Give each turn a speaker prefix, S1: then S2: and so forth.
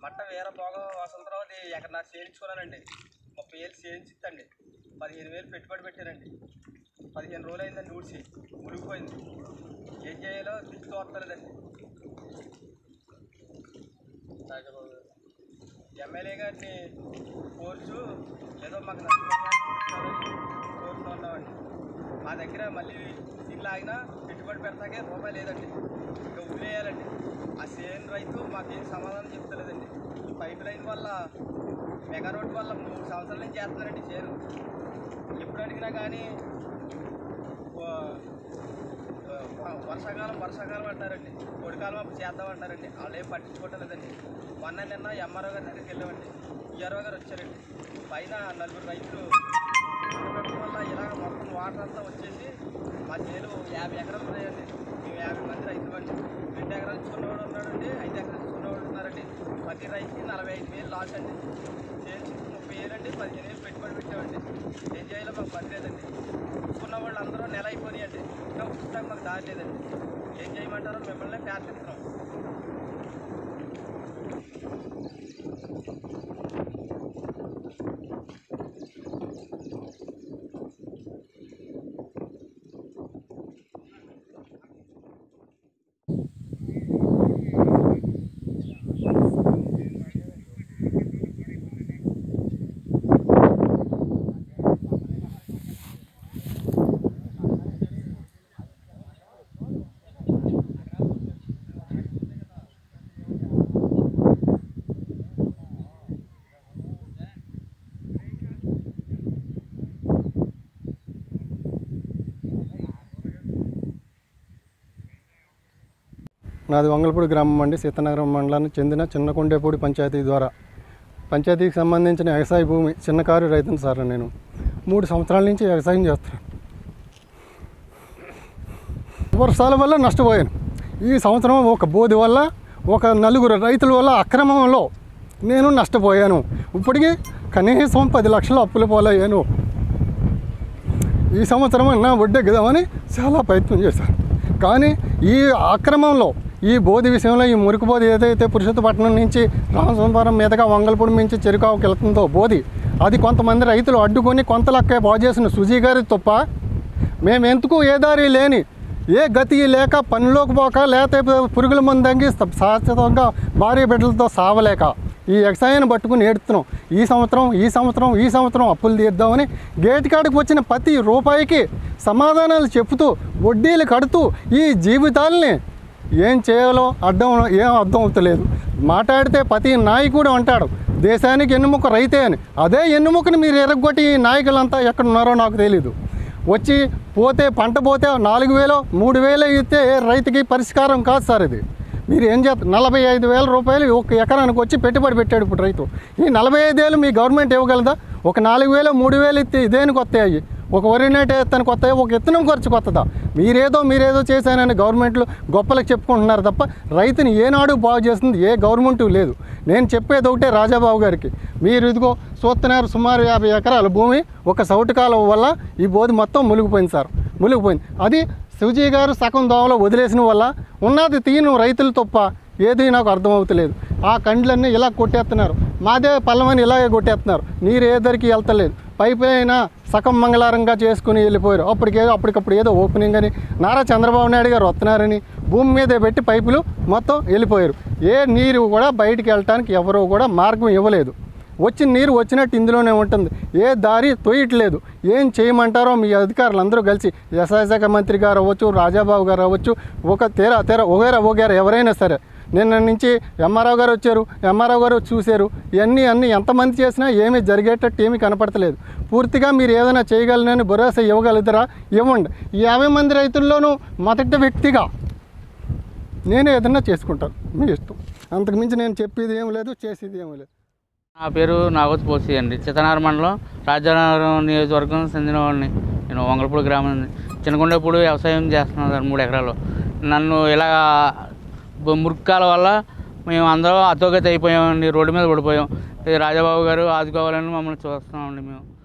S1: పట్ట వీర భోగ వసంతరావుది ఎక్కడ నాకు చేయించుకున్నానండి ముప్పై వేలు చేయించిద్దండి పదిహేను వేలు పెట్టుబడి పెట్టానండి పదిహేను రోజులు అయిందండి ఊడ్చి మురిగిపోయింది ఏం చేయాలో దిక్కు తోస్తలేదండి రాజబాబు గారు ఎమ్మెల్యే గారిని కోర్చు ఏదో మాకు నష్టపరిహారం కోరుతూ ఉన్నామండి మా దగ్గర మళ్ళీ నీళ్ళు ఆగినా పెట్టుబడి పెడతాకే రూపాయి లేదండి ఇంకా వదిలేయాలండి ఆ సేన్ రైతు మాకేం సమాధానం చెప్తలేదండి ఈ పైప్ లైన్ వల్ల మెగా రోడ్ వల్ల మూడు సంవత్సరాల నుంచి చేస్తున్నారండి చేను ఎప్పుడు అడిగినా కానీ వా- వా- వర్షాకాలం వర్షాకాలం అంటారండి పొడికాలం అప్పుడు చేద్దాం అంటారండి వాళ్ళు ఏం పట్టించుకోవట్లేదండి మొన్న నిన్న ఎంఆర్ఓ గారి దగ్గరికి వెళ్ళామండి ఈఆర్ఓ గారు వచ్చారండి పైన నలుగురు రైతులు ఉండడం వల్ల ఇలా మొత్తం వాటర్ అంతా వచ్చేసి మా చేను యాభై ఎకరాలు ఉన్నాయండి మేము యాభై మంది రైతులు అండి రెండు ఎకరాలు ఇచ్చుకున్నవాడు ఉన్నాడండి ఐదు ఎకరాలు ఇచ్చుకున్నవాడు ఉన్నారండి ప్రతి రైతుకి నలభై ఐదు వేలు లాస్ అండి చేసి ముప్పై వేలు అండి పదిహేను వేలు పెట్టుబడి పెట్టామండి ఏం చేయాలో మాకు పని లేదండి ఇచ్చుకున్న వాళ్ళు అందరూ నెల అయిపోయాయండి ఇంకా పుస్తకం మాకు దారి లేదండి ఏం చేయమంటారో మిమ్మల్ని ప్రార్థిస్తున్నాం
S2: నాది వంగలపూడి గ్రామం అండి సీతనగరం మండలానికి చెందిన చిన్నకొండేపూడి పంచాయతీ ద్వారా పంచాయతీకి సంబంధించిన వ్యవసాయ భూమి చిన్నకారు రైతును సార్ నేను మూడు సంవత్సరాల నుంచి వ్యవసాయం చేస్తున్నాను వర్షాల వల్ల నష్టపోయాను ఈ సంవత్సరం ఒక బోధి వల్ల ఒక నలుగురు రైతుల వల్ల అక్రమంలో నేను నష్టపోయాను ఇప్పటికీ కనీసం పది లక్షల అప్పులు పోలయ్యాను ఈ సంవత్సరం నా వడ్డెక్కుదామని చాలా ప్రయత్నం చేశాను కానీ ఈ అక్రమంలో ఈ బోధి విషయంలో ఈ మురికి బోధి ఏదైతే పురుషోత్తపట్నం నుంచి రామసంవరం మీదుగా వంగలపూడి నుంచి చెరుకావుకి వెళ్తుందో బోధి అది కొంతమంది రైతులు అడ్డుకొని కొంత లెక్క బాగు చేసిన సుజీ గారి తప్ప మేము ఎందుకు ఏ దారి లేని ఏ గతి లేక పనిలోకి పోక లేకపోతే పురుగుల మందంగి శాశ్వతంగా భార్య బిడ్డలతో సావలేక ఈ వ్యవసాయాన్ని పట్టుకుని ఏడుతున్నాం ఈ సంవత్సరం ఈ సంవత్సరం ఈ సంవత్సరం అప్పులు తీద్దామని గేటు కాడికి వచ్చిన ప్రతి రూపాయికి సమాధానాలు చెప్తూ వడ్డీలు కడుతూ ఈ జీవితాల్ని ఏం చేయాలో అర్థం ఏం అర్థం అవుతలేదు మాట్లాడితే ప్రతి నాయకుడు అంటాడు దేశానికి ఎన్నుముక రైతే అని అదే ఎన్నుముకని మీరు ఎరగొట్టి ఈ నాయకులంతా ఎక్కడ ఉన్నారో నాకు తెలీదు వచ్చి పోతే పంట పోతే నాలుగు వేలు మూడు వేలు ఇస్తే రైతుకి పరిష్కారం కాదు సార్ ఇది మీరు ఏం చేస్తారు నలభై ఐదు వేల రూపాయలు ఒక ఎకరానికి వచ్చి పెట్టుబడి పెట్టాడు ఇప్పుడు రైతు ఈ నలభై ఐదు వేలు మీ గవర్నమెంట్ ఇవ్వగలదా ఒక నాలుగు వేలు మూడు వేలు ఇస్తే దేనికి వస్తాయి ఒక వరి నాటే ఎత్తానికి వస్తాయి ఒక ఇత్తనం ఖర్చుకు వస్తుందా మీరేదో మీరేదో చేశానని గవర్నమెంట్లు గొప్పలకు చెప్పుకుంటున్నారు తప్ప రైతుని ఏనాడు బాగు చేస్తుంది ఏ గవర్నమెంట్ లేదు నేను చెప్పేది ఒకటే రాజాబాబు గారికి మీరు ఇదిగో చూస్తున్నారు సుమారు యాభై ఎకరాల భూమి ఒక సౌటు కాలువ వల్ల ఈ బోధి మొత్తం మునిగిపోయింది సార్ మునిగిపోయింది అది శివజీ గారు సగం దోమలో వదిలేసిన వల్ల ఉన్నది తీను రైతులు తప్ప ఏది నాకు అర్థమవుతలేదు ఆ కండ్లన్నీ ఇలా కొట్టేస్తున్నారు మాదే పల్లమని ఇలాగే కొట్టేస్తున్నారు నీరు ఏ ధరికి వెళ్తలేదు పైప్ అయినా సగం మంగళారంగా చేసుకుని వెళ్ళిపోయారు అప్పటికేదో అప్పటికప్పుడు ఏదో ఓపెనింగ్ అని నారా చంద్రబాబు నాయుడు గారు వస్తున్నారని భూమి మీదే పెట్టి పైపులు మొత్తం వెళ్ళిపోయారు ఏ నీరు కూడా బయటికి వెళ్ళటానికి ఎవరూ కూడా మార్గం ఇవ్వలేదు వచ్చిన నీరు వచ్చినట్టు ఇందులోనే ఉంటుంది ఏ దారి తోయట్లేదు ఏం చేయమంటారో మీ అధికారులు అందరూ కలిసి వ్యవసాయ శాఖ మంత్రి గారు అవ్వచ్చు రాజాబాబు గారు అవ్వచ్చు ఒక తెర తెర ఒగేరా ఒగేరా ఎవరైనా సరే నిన్న నుంచి ఎంఆర్ఓ గారు వచ్చారు ఎంఆర్ఓ గారు చూశారు ఇవన్నీ అన్నీ ఎంతమంది చేసినా ఏమీ జరిగేటట్టు ఏమీ కనపడతలేదు పూర్తిగా మీరు ఏదైనా చేయగలనని భరోసా ఇవ్వగలుగుతారా ఇవ్వండి ఈ యాభై మంది రైతుల్లోనూ మొదటి వ్యక్తిగా నేను ఏదైనా చేసుకుంటాను మీ ఇష్టం అంతకుమించి నేను చెప్పేది ఏం లేదు చేసేది ఏమీ లేదు
S3: నా పేరు నాగోత్ పోసి అండి చిత్తనార మండలం రాజానగరం నియోజకవర్గం చెందిన వాడిని నేను వంగలపూడి గ్రామం నుండి. చిన్నకొండపూడి వ్యవసాయం చేస్తున్నాను సార్ మూడు ఎకరాలు నన్ను ఇలా బ- మురికాల వల్ల మేము అందరం అధోగతి అయిపోయామండి రోడ్డు మీద పడిపోయాం ఇది రాజాబాబు గారు ఆదుకోవాలని మమ్మల్ని చూస్తున్నామండి మేము